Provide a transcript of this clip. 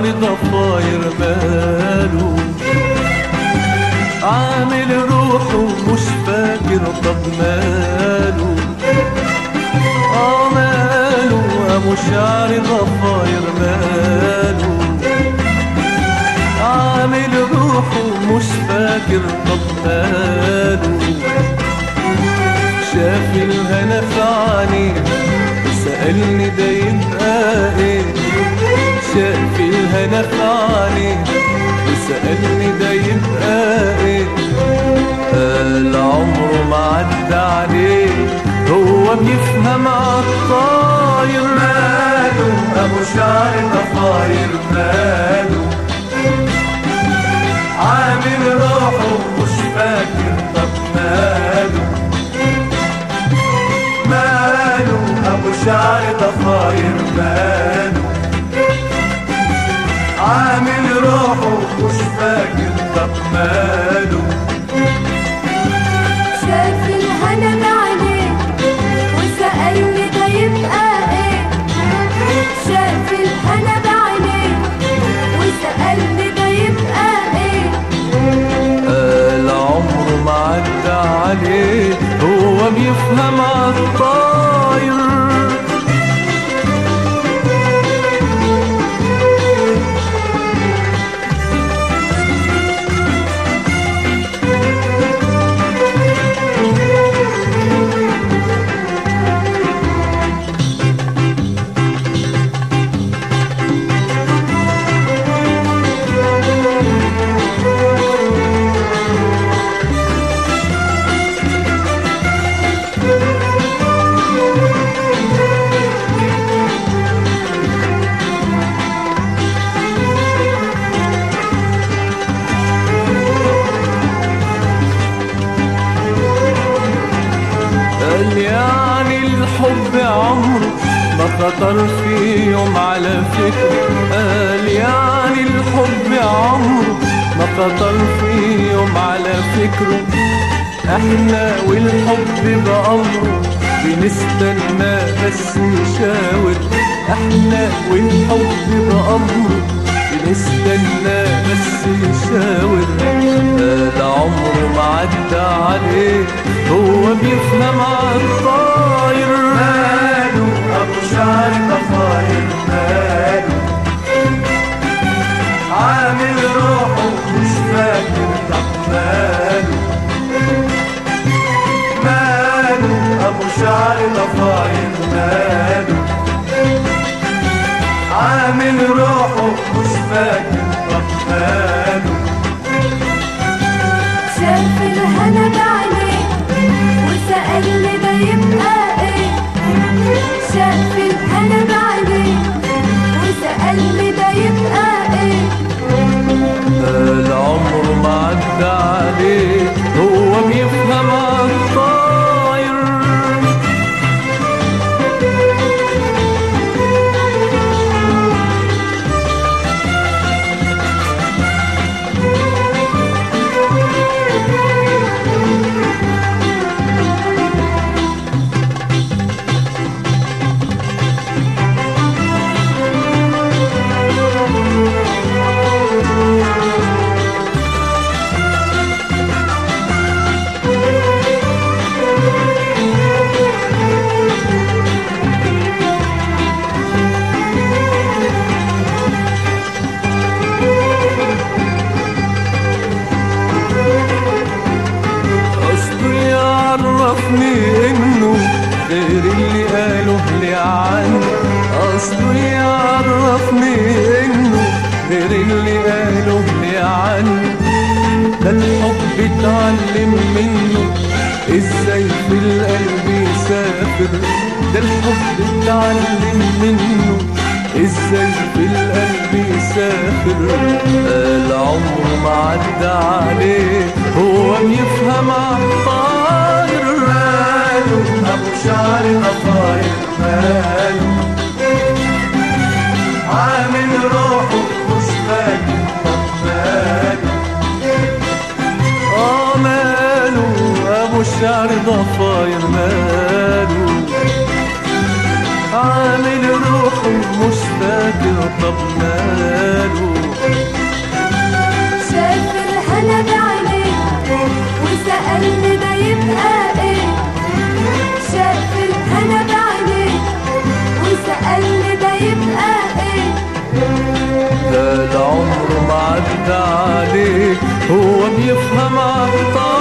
شعر ضفاير ماله عامل روحه مش فاكر طب ماله اه ماله ابو شعر ضفاير ماله عامل روحه مش فاكر طب ماله شاف الهنا في عينيه سألني ده يبقى ايه شاف الهنا في عينيه وسألني ده يبقى ايه قال عمره ما عدى عليه هو بيفهم عالطاير ماله ابو شعر ضفاير ماله عامل روحه مش فاكر طب ماله ماله ابو شعر ضفاير ماله عامل روحه مش فاكر طب ماله شاف الهنا بعينيه وسألني ده يبقى ايه شاف الهنا بعينيه وسألني ده يبقى ايه قال عمره ما عدى عليه هو بيفهم عالطاير قال يعني الحب عمره ما خطر في يوم على فكره قال يعني الحب عمره ما خطر في يوم على فكره احنا والحب بأمره بنستنى بس نشاور احنا والحب بأمره بنستنى بس نشاور قال عمره ما عدى عليه هو بيفهم عالطاير ماله ابو شعر ضفاير ماله عامل روحه مش فاكر طب ماله ماله ابو شعر ضفاير ماله عامل روحه مش فاكر طب ماله شاف الهنا بعينيه وسألني ده يبقى ايه شاف الهنا بعينيه وسألني ده يبقى ايه قال عمره ما عدى عليه هو بيفهم عالطاير اصله يعرفني انه غير اللي قالوا لي عنه اصله يعرفني انه غير اللي قالوا لي عنه ده الحب اتعلم منه ازاي في القلب يسافر ده الحب اتعلم منه ازاي في القلب يسافر قال عمره ما عدى عليه هو يفهم عالطاير ماله ابو شعر ضفاير ماله عامل روحه مش فاكر طب ماله اه ماله ابو شعر ضفاير ماله عامل روحه مش فاكر فاكر طب ماله شاف الهنا بعينيه وسألني ده يبقى ايه شاف الهنا بعينيه وسألني ده يبقى ايه ده ده عمره ما عدى عليه هو بيفهم عطار